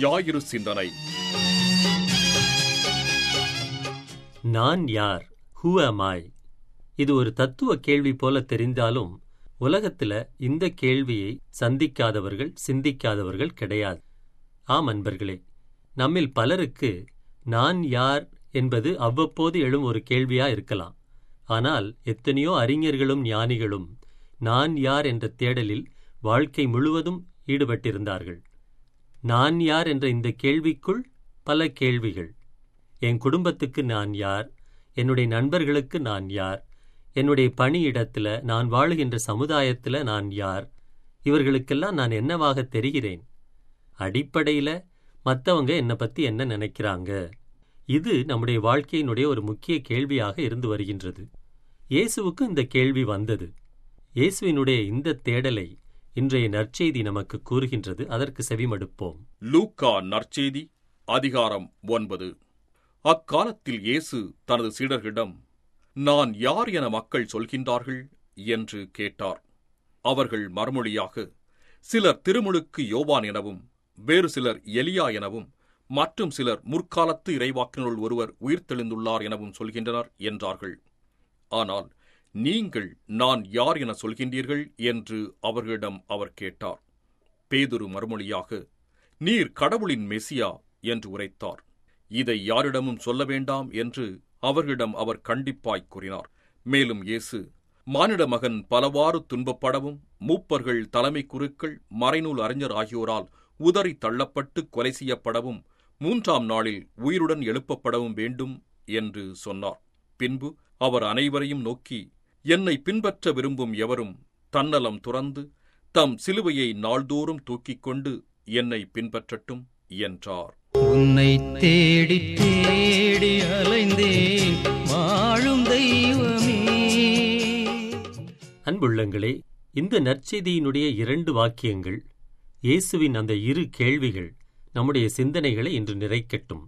ஞாயிறு சிந்தனை நான் யார் ஹூ am I இது ஒரு தத்துவ கேள்வி போல தெரிந்தாலும் உலகத்துல இந்த கேள்வியை சந்திக்காதவர்கள் சிந்திக்காதவர்கள் கிடையாது ஆம் அன்பர்களே நம்மில் பலருக்கு நான் யார் என்பது அவ்வப்போது எழும் ஒரு கேள்வியா இருக்கலாம் ஆனால் எத்தனையோ அறிஞர்களும் ஞானிகளும் நான் யார் என்ற தேடலில் வாழ்க்கை முழுவதும் ஈடுபட்டிருந்தார்கள் நான் யார் என்ற இந்த கேள்விக்குள் பல கேள்விகள் என் குடும்பத்துக்கு நான் யார் என்னுடைய நண்பர்களுக்கு நான் யார் என்னுடைய பணியிடத்துல நான் வாழுகின்ற சமுதாயத்துல நான் யார் இவர்களுக்கெல்லாம் நான் என்னவாக தெரிகிறேன் அடிப்படையில மத்தவங்க என்னை பத்தி என்ன நினைக்கிறாங்க இது நம்முடைய வாழ்க்கையினுடைய ஒரு முக்கிய கேள்வியாக இருந்து வருகின்றது இயேசுவுக்கு இந்த கேள்வி வந்தது இயேசுவினுடைய இந்த தேடலை இன்றைய நற்செய்தி நமக்கு கூறுகின்றது அதற்கு செவிமடுப்போம் லூக்கா நற்செய்தி அதிகாரம் ஒன்பது அக்காலத்தில் இயேசு தனது சீடர்களிடம் நான் யார் என மக்கள் சொல்கின்றார்கள் என்று கேட்டார் அவர்கள் மறுமொழியாக சிலர் திருமுழுக்கு யோவான் எனவும் வேறு சிலர் எலியா எனவும் மற்றும் சிலர் முற்காலத்து இறைவாக்கினுள் ஒருவர் உயிர்த்தெழுந்துள்ளார் எனவும் சொல்கின்றனர் என்றார்கள் ஆனால் நீங்கள் நான் யார் என சொல்கின்றீர்கள் என்று அவர்களிடம் அவர் கேட்டார் பேதுரு மறுமொழியாக நீர் கடவுளின் மெசியா என்று உரைத்தார் இதை யாரிடமும் சொல்ல வேண்டாம் என்று அவர்களிடம் அவர் கண்டிப்பாய் கூறினார் மேலும் இயேசு மானிட மகன் பலவாறு துன்பப்படவும் மூப்பர்கள் தலைமை குருக்கள் மறைநூல் அறிஞர் ஆகியோரால் உதறி தள்ளப்பட்டு கொலை செய்யப்படவும் மூன்றாம் நாளில் உயிருடன் எழுப்பப்படவும் வேண்டும் என்று சொன்னார் பின்பு அவர் அனைவரையும் நோக்கி என்னை பின்பற்ற விரும்பும் எவரும் தன்னலம் துறந்து தம் சிலுவையை நாள்தோறும் தூக்கிக் கொண்டு என்னை பின்பற்றட்டும் என்றார் உன்னை தேடி தேடி அலைந்தேன் வாழும் தெய்வமே அன்புள்ளங்களே இந்த நற்செய்தியினுடைய இரண்டு வாக்கியங்கள் இயேசுவின் அந்த இரு கேள்விகள் நம்முடைய சிந்தனைகளை இன்று நிறைக்கட்டும்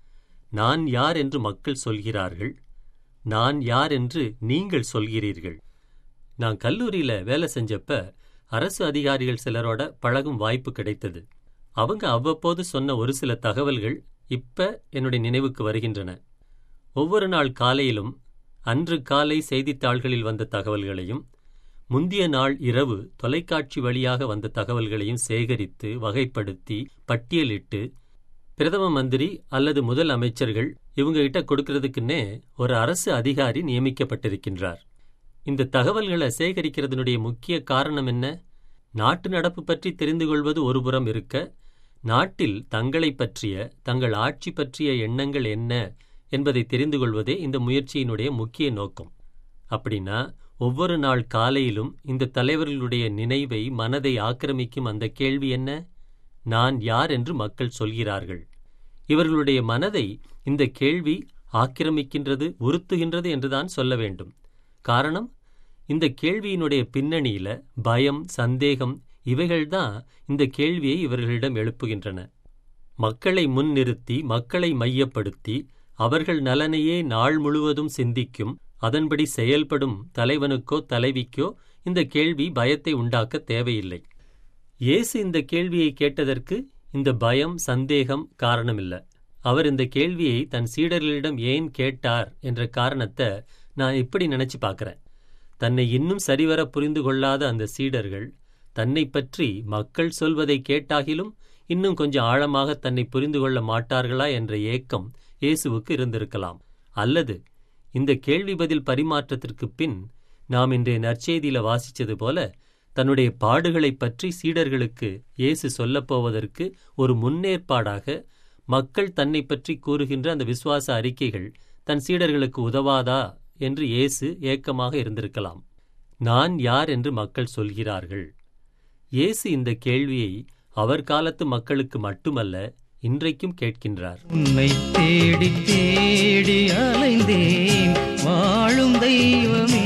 நான் யார் என்று மக்கள் சொல்கிறார்கள் நான் யார் என்று நீங்கள் சொல்கிறீர்கள் நான் கல்லூரியில வேலை செஞ்சப்ப அரசு அதிகாரிகள் சிலரோட பழகும் வாய்ப்பு கிடைத்தது அவங்க அவ்வப்போது சொன்ன ஒரு சில தகவல்கள் இப்ப என்னுடைய நினைவுக்கு வருகின்றன ஒவ்வொரு நாள் காலையிலும் அன்று காலை செய்தித்தாள்களில் வந்த தகவல்களையும் முந்திய நாள் இரவு தொலைக்காட்சி வழியாக வந்த தகவல்களையும் சேகரித்து வகைப்படுத்தி பட்டியலிட்டு பிரதம மந்திரி அல்லது முதல் அமைச்சர்கள் இவங்க கிட்ட கொடுக்கறதுக்குன்னே ஒரு அரசு அதிகாரி நியமிக்கப்பட்டிருக்கின்றார் இந்த தகவல்களை சேகரிக்கிறதுனுடைய முக்கிய காரணம் என்ன நாட்டு நடப்பு பற்றி தெரிந்து கொள்வது ஒருபுறம் இருக்க நாட்டில் தங்களை பற்றிய தங்கள் ஆட்சி பற்றிய எண்ணங்கள் என்ன என்பதை தெரிந்து கொள்வதே இந்த முயற்சியினுடைய முக்கிய நோக்கம் அப்படின்னா ஒவ்வொரு நாள் காலையிலும் இந்த தலைவர்களுடைய நினைவை மனதை ஆக்கிரமிக்கும் அந்த கேள்வி என்ன நான் யார் என்று மக்கள் சொல்கிறார்கள் இவர்களுடைய மனதை இந்த கேள்வி ஆக்கிரமிக்கின்றது உறுத்துகின்றது என்றுதான் சொல்ல வேண்டும் காரணம் இந்த கேள்வியினுடைய பின்னணியில பயம் சந்தேகம் இவைகள்தான் இந்த கேள்வியை இவர்களிடம் எழுப்புகின்றன மக்களை முன்னிறுத்தி மக்களை மையப்படுத்தி அவர்கள் நலனையே நாள் முழுவதும் சிந்திக்கும் அதன்படி செயல்படும் தலைவனுக்கோ தலைவிக்கோ இந்த கேள்வி பயத்தை உண்டாக்க தேவையில்லை இயேசு இந்த கேள்வியை கேட்டதற்கு இந்த பயம் சந்தேகம் காரணமில்ல அவர் இந்த கேள்வியை தன் சீடர்களிடம் ஏன் கேட்டார் என்ற காரணத்தை நான் இப்படி நினைச்சு பார்க்கறேன் தன்னை இன்னும் சரிவர புரிந்து கொள்ளாத அந்த சீடர்கள் தன்னை பற்றி மக்கள் சொல்வதை கேட்டாகிலும் இன்னும் கொஞ்சம் ஆழமாக தன்னை புரிந்து கொள்ள மாட்டார்களா என்ற ஏக்கம் இயேசுவுக்கு இருந்திருக்கலாம் அல்லது இந்த கேள்வி பதில் பரிமாற்றத்திற்கு பின் நாம் இன்றைய நற்செய்தியில வாசிச்சது போல தன்னுடைய பாடுகளைப் பற்றி சீடர்களுக்கு இயேசு சொல்லப்போவதற்கு ஒரு முன்னேற்பாடாக மக்கள் தன்னை பற்றி கூறுகின்ற அந்த விசுவாச அறிக்கைகள் தன் சீடர்களுக்கு உதவாதா என்று இயேசு ஏக்கமாக இருந்திருக்கலாம் நான் யார் என்று மக்கள் சொல்கிறார்கள் இயேசு இந்த கேள்வியை அவர் காலத்து மக்களுக்கு மட்டுமல்ல இன்றைக்கும் கேட்கின்றார் உன்னை தேடி தேடி அலைந்தேன் வாழும் தெய்வமே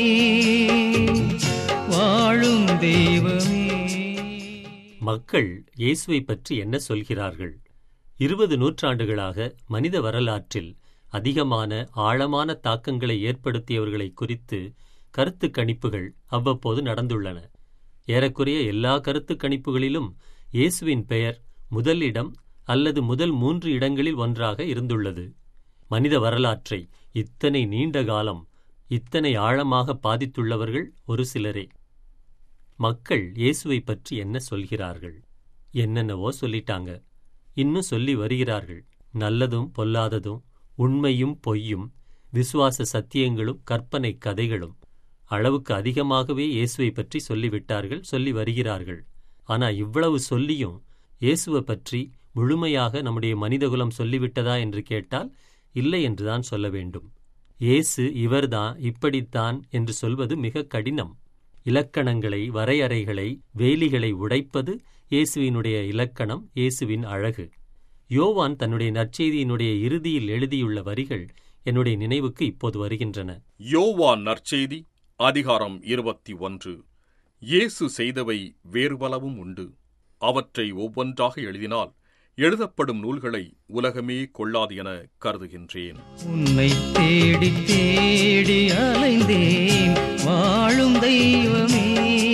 வாழும் தெய்வமே மக்கள் இயேசுவை பற்றி என்ன சொல்கிறார்கள் இருபது நூற்றாண்டுகளாக மனித வரலாற்றில் அதிகமான ஆழமான தாக்கங்களை ஏற்படுத்தியவர்களை குறித்து கருத்து கணிப்புகள் அவ்வப்போது நடந்துள்ளன ஏறக்குறைய எல்லா கருத்து கணிப்புகளிலும் இயேசுவின் பெயர் முதலிடம் அல்லது முதல் மூன்று இடங்களில் ஒன்றாக இருந்துள்ளது மனித வரலாற்றை இத்தனை நீண்ட காலம் இத்தனை ஆழமாக பாதித்துள்ளவர்கள் ஒரு சிலரே மக்கள் இயேசுவை பற்றி என்ன சொல்கிறார்கள் என்னென்னவோ சொல்லிட்டாங்க இன்னும் சொல்லி வருகிறார்கள் நல்லதும் பொல்லாததும் உண்மையும் பொய்யும் விசுவாச சத்தியங்களும் கற்பனை கதைகளும் அளவுக்கு அதிகமாகவே இயேசுவை பற்றி சொல்லிவிட்டார்கள் சொல்லி வருகிறார்கள் ஆனா இவ்வளவு சொல்லியும் இயேசுவை பற்றி முழுமையாக நம்முடைய மனிதகுலம் சொல்லிவிட்டதா என்று கேட்டால் இல்லை என்றுதான் சொல்ல வேண்டும் இயேசு இவர்தான் இப்படித்தான் என்று சொல்வது மிக கடினம் இலக்கணங்களை வரையறைகளை வேலிகளை உடைப்பது இயேசுவினுடைய இலக்கணம் இயேசுவின் அழகு யோவான் தன்னுடைய நற்செய்தியினுடைய இறுதியில் எழுதியுள்ள வரிகள் என்னுடைய நினைவுக்கு இப்போது வருகின்றன யோவான் நற்செய்தி அதிகாரம் இருபத்தி ஒன்று இயேசு செய்தவை வேறு பலவும் உண்டு அவற்றை ஒவ்வொன்றாக எழுதினால் எழுதப்படும் நூல்களை உலகமே கொள்ளாது என கருதுகின்றேன் உன்னை தேடி தேடி அலைந்தேன் வாழும் தெய்வமே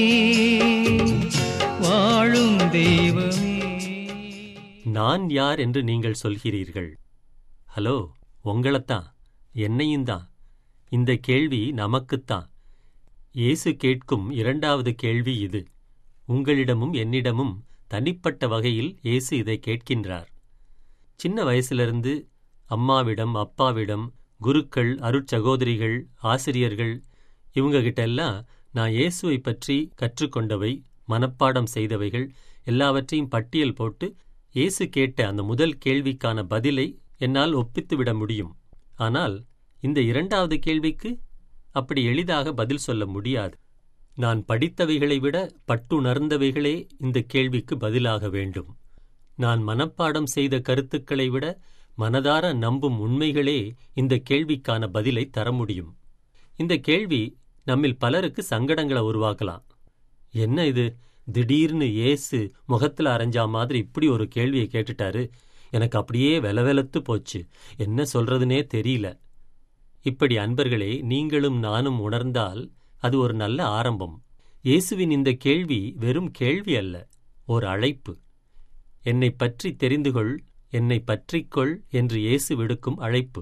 வாழும் தெய்வமே நான் யார் என்று நீங்கள் சொல்கிறீர்கள் ஹலோ உங்களைத்தான் என்னையும் தான் இந்த கேள்வி நமக்குத்தான் இயேசு கேட்கும் இரண்டாவது கேள்வி இது உங்களிடமும் என்னிடமும் தனிப்பட்ட வகையில் இயேசு இதை கேட்கின்றார் சின்ன வயசிலிருந்து அம்மாவிடம் அப்பாவிடம் குருக்கள் அருட்சகோதரிகள் ஆசிரியர்கள் இவங்க கிட்ட எல்லாம் நான் இயேசுவை பற்றி கற்றுக்கொண்டவை மனப்பாடம் செய்தவைகள் எல்லாவற்றையும் பட்டியல் போட்டு இயேசு கேட்ட அந்த முதல் கேள்விக்கான பதிலை என்னால் ஒப்பித்துவிட முடியும் ஆனால் இந்த இரண்டாவது கேள்விக்கு அப்படி எளிதாக பதில் சொல்ல முடியாது நான் படித்தவைகளை விட பட்டுணர்ந்தவைகளே இந்த கேள்விக்கு பதிலாக வேண்டும் நான் மனப்பாடம் செய்த கருத்துக்களை விட மனதார நம்பும் உண்மைகளே இந்த கேள்விக்கான பதிலை தர முடியும் இந்த கேள்வி நம்மில் பலருக்கு சங்கடங்களை உருவாக்கலாம் என்ன இது திடீர்னு ஏசு முகத்துல அரைஞ்சா மாதிரி இப்படி ஒரு கேள்வியை கேட்டுட்டாரு எனக்கு அப்படியே வெலவெலத்து போச்சு என்ன சொல்றதுனே தெரியல இப்படி அன்பர்களே நீங்களும் நானும் உணர்ந்தால் அது ஒரு நல்ல ஆரம்பம் இயேசுவின் இந்த கேள்வி வெறும் கேள்வி அல்ல ஓர் அழைப்பு என்னை பற்றி தெரிந்து கொள் என்னை பற்றிக்கொள் என்று இயேசு விடுக்கும் அழைப்பு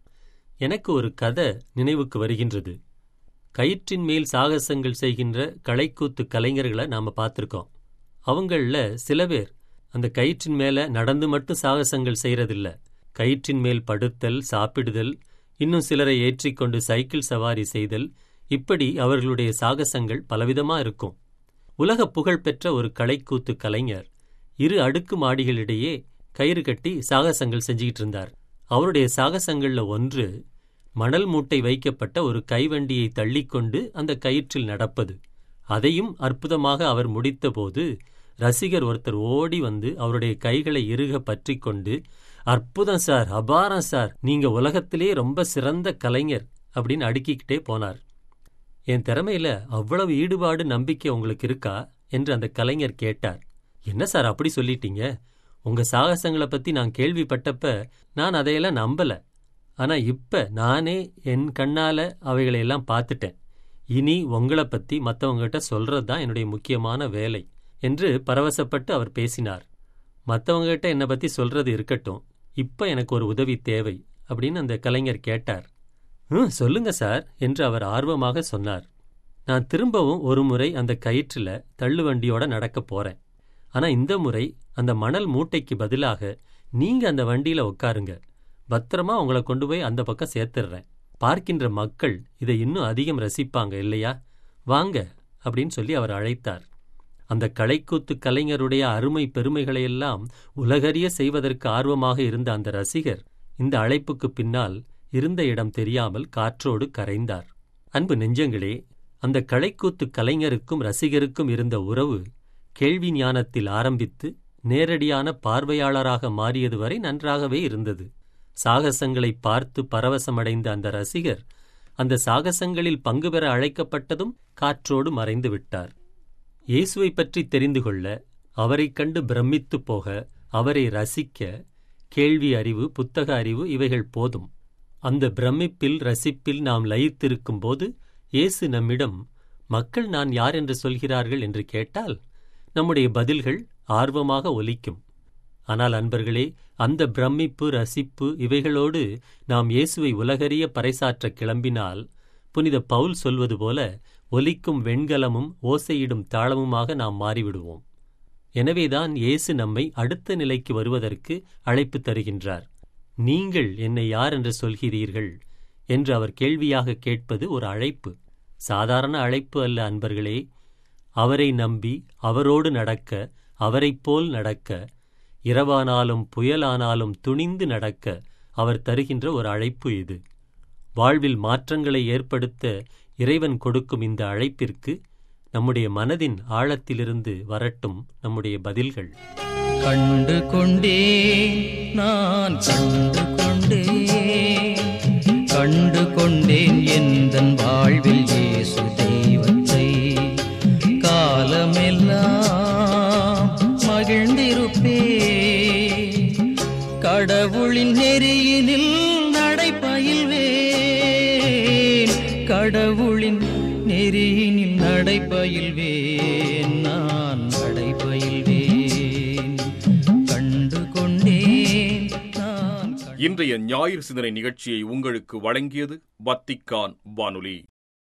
எனக்கு ஒரு கதை நினைவுக்கு வருகின்றது கயிற்றின் மேல் சாகசங்கள் செய்கின்ற களைக்கூத்து கலைஞர்களை நாம பார்த்திருக்கோம் அவங்கள சில பேர் அந்த கயிற்றின் மேல நடந்து மட்டும் சாகசங்கள் செய்யறதில்ல கயிற்றின் மேல் படுத்தல் சாப்பிடுதல் இன்னும் சிலரை ஏற்றிக்கொண்டு சைக்கிள் சவாரி செய்தல் இப்படி அவர்களுடைய சாகசங்கள் பலவிதமா இருக்கும் உலக புகழ் பெற்ற ஒரு களைக்கூத்து கலைஞர் இரு அடுக்கு மாடிகளிடையே கயிறு கட்டி சாகசங்கள் செஞ்சுக்கிட்டு இருந்தார் அவருடைய சாகசங்கள்ல ஒன்று மணல் மூட்டை வைக்கப்பட்ட ஒரு கைவண்டியை தள்ளிக்கொண்டு அந்த கயிற்றில் நடப்பது அதையும் அற்புதமாக அவர் முடித்தபோது ரசிகர் ஒருத்தர் ஓடி வந்து அவருடைய கைகளை இறுக பற்றி கொண்டு அற்புதம் சார் அபாரம் சார் நீங்க உலகத்திலே ரொம்ப சிறந்த கலைஞர் அப்படின்னு அடுக்கிக்கிட்டே போனார் என் திறமையில அவ்வளவு ஈடுபாடு நம்பிக்கை உங்களுக்கு இருக்கா என்று அந்த கலைஞர் கேட்டார் என்ன சார் அப்படி சொல்லிட்டீங்க உங்க சாகசங்களை பத்தி நான் கேள்விப்பட்டப்ப நான் அதையெல்லாம் நம்பல ஆனா இப்ப நானே என் கண்ணால அவைகளை எல்லாம் பார்த்துட்டேன் இனி உங்களை பத்தி மத்தவங்ககிட்ட சொல்றது தான் என்னுடைய முக்கியமான வேலை என்று பரவசப்பட்டு அவர் பேசினார் மத்தவங்ககிட்ட என்னை பத்தி சொல்றது இருக்கட்டும் இப்ப எனக்கு ஒரு உதவி தேவை அப்படின்னு அந்த கலைஞர் கேட்டார் ம் சொல்லுங்க சார் என்று அவர் ஆர்வமாக சொன்னார் நான் திரும்பவும் ஒரு முறை அந்த கயிற்றுல தள்ளுவண்டியோட நடக்க போறேன் ஆனா இந்த முறை அந்த மணல் மூட்டைக்கு பதிலாக நீங்க அந்த வண்டியில உட்காருங்க பத்திரமா உங்களை கொண்டு போய் அந்த பக்கம் சேர்த்துடுறேன் பார்க்கின்ற மக்கள் இதை இன்னும் அதிகம் ரசிப்பாங்க இல்லையா வாங்க அப்படின்னு சொல்லி அவர் அழைத்தார் அந்த களைக்கூத்து கலைஞருடைய அருமை பெருமைகளையெல்லாம் உலகறிய செய்வதற்கு ஆர்வமாக இருந்த அந்த ரசிகர் இந்த அழைப்புக்கு பின்னால் இருந்த இடம் தெரியாமல் காற்றோடு கரைந்தார் அன்பு நெஞ்சங்களே அந்த களைக்கூத்து கலைஞருக்கும் ரசிகருக்கும் இருந்த உறவு கேள்வி ஞானத்தில் ஆரம்பித்து நேரடியான பார்வையாளராக மாறியது வரை நன்றாகவே இருந்தது சாகசங்களை பார்த்து பரவசமடைந்த அந்த ரசிகர் அந்த சாகசங்களில் பங்கு பெற அழைக்கப்பட்டதும் காற்றோடு மறைந்து விட்டார் இயேசுவை பற்றி தெரிந்து கொள்ள அவரைக் கண்டு பிரமித்துப் போக அவரை ரசிக்க கேள்வி அறிவு புத்தக அறிவு இவைகள் போதும் அந்த பிரமிப்பில் ரசிப்பில் நாம் லயித்திருக்கும் போது இயேசு நம்மிடம் மக்கள் நான் யார் என்று சொல்கிறார்கள் என்று கேட்டால் நம்முடைய பதில்கள் ஆர்வமாக ஒலிக்கும் ஆனால் அன்பர்களே அந்த பிரமிப்பு ரசிப்பு இவைகளோடு நாம் இயேசுவை உலகறிய பறைசாற்ற கிளம்பினால் புனித பவுல் சொல்வது போல ஒலிக்கும் வெண்கலமும் ஓசையிடும் தாளமுமாக நாம் மாறிவிடுவோம் எனவேதான் இயேசு நம்மை அடுத்த நிலைக்கு வருவதற்கு அழைப்பு தருகின்றார் நீங்கள் என்னை யார் என்று சொல்கிறீர்கள் என்று அவர் கேள்வியாக கேட்பது ஒரு அழைப்பு சாதாரண அழைப்பு அல்ல அன்பர்களே அவரை நம்பி அவரோடு நடக்க அவரைப் போல் நடக்க இரவானாலும் புயலானாலும் துணிந்து நடக்க அவர் தருகின்ற ஒரு அழைப்பு இது வாழ்வில் மாற்றங்களை ஏற்படுத்த இறைவன் கொடுக்கும் இந்த அழைப்பிற்கு நம்முடைய மனதின் ஆழத்திலிருந்து வரட்டும் நம்முடைய பதில்கள் கண்டு கொண்டேன் நான் கண்டு கொண்டேன் கண்டு கொண்டேன் எந்தன் வாழ்வில் இயேசு தெய்வத்தை காலமெல்லாம் மகிழ்ந்திருப்பே கடவுளின் நெறியினில் நடைபயில்வேன் கடவுளின் நெறியினில் நடைபயில்வேன் நான் நடைபயில்வேன் கண்டு கொண்டேன் நான் கண்டு இன்றைய ஞாயிறு சிந்தனை நிகழ்ச்சியை உங்களுக்கு வழங்கியது வத்திக்கான் வானொலி